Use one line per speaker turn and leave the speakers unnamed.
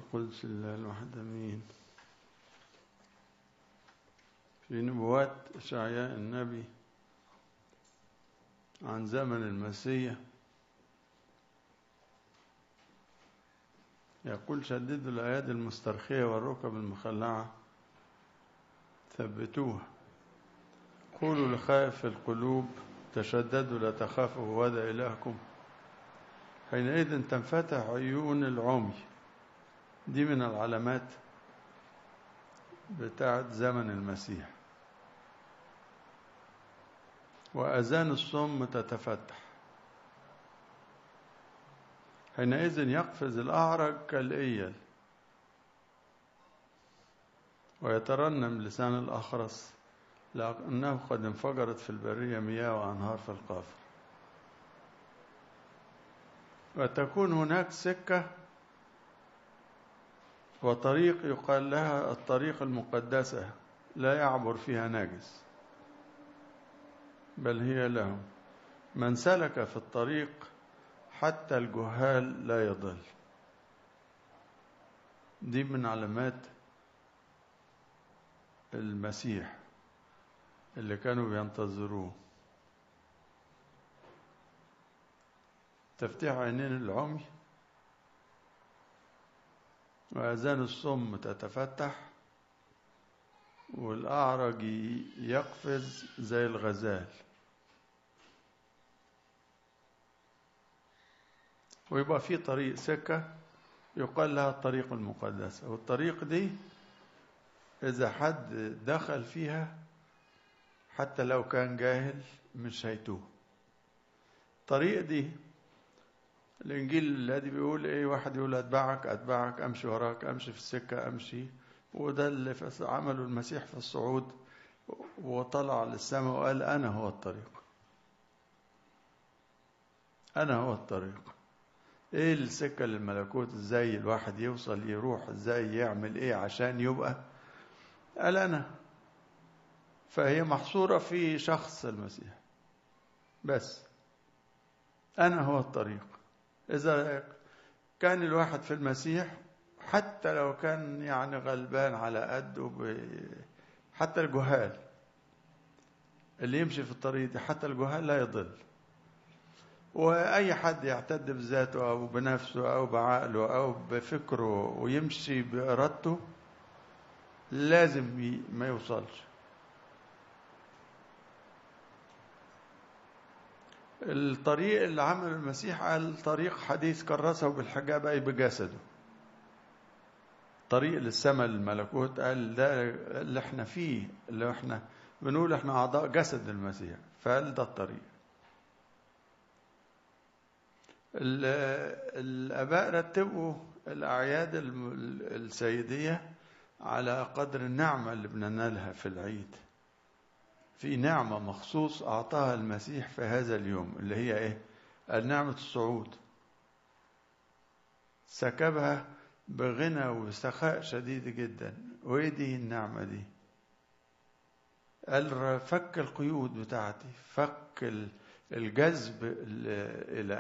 القدس الله الواحد امين في نبوات اشعياء النبي عن زمن المسيح يقول شددوا الايادي المسترخيه والركب المخلعه ثبتوها قولوا لخائف القلوب تشددوا لا تخافوا وهذا إلهكم حينئذ تنفتح عيون العمي دي من العلامات بتاعت زمن المسيح وأذان الصم تتفتح حينئذ يقفز الأعرج كالإيل ويترنم لسان الأخرس لأنه قد انفجرت في البرية مياه وأنهار في القافر وتكون هناك سكة وطريق يقال لها الطريق المقدسة لا يعبر فيها ناجس بل هي لهم من سلك في الطريق حتى الجهال لا يضل دي من علامات المسيح اللي كانوا بينتظروه تفتح عينين العمي وأذان الصم تتفتح والأعرج يقفز زي الغزال ويبقى في طريق سكة يقال لها الطريق المقدسة والطريق دي إذا حد دخل فيها حتى لو كان جاهل مش هيتوه الطريق دي الإنجيل الذي بيقول إيه واحد يقول أتبعك أتبعك أمشي وراك أمشي في السكة أمشي وده اللي عمله المسيح في الصعود وطلع للسماء وقال أنا هو الطريق أنا هو الطريق إيه السكة للملكوت إزاي الواحد يوصل يروح إزاي يعمل إيه عشان يبقى قال أنا فهي محصورة في شخص المسيح بس أنا هو الطريق إذا كان الواحد في المسيح حتى لو كان يعني غلبان على قده ب... حتى الجهال اللي يمشي في الطريق دي حتى الجهال لا يضل وأي حد يعتد بذاته أو بنفسه أو بعقله أو بفكره ويمشي بإرادته لازم ما يوصلش الطريق اللي عمله المسيح قال طريق حديث كرسه بالحجاب أي بجسده طريق للسماء للملكوت قال ده اللي احنا فيه اللي احنا بنقول احنا أعضاء جسد المسيح فقال ده الطريق الآباء رتبوا الأعياد السيدية على قدر النعمة اللي بننالها في العيد في نعمة مخصوص أعطاها المسيح في هذا اليوم اللي هي إيه؟ نعمة الصعود سكبها بغنى وسخاء شديد جدا وإيه دي النعمة دي؟ قال فك القيود بتاعتي فك الجذب إلى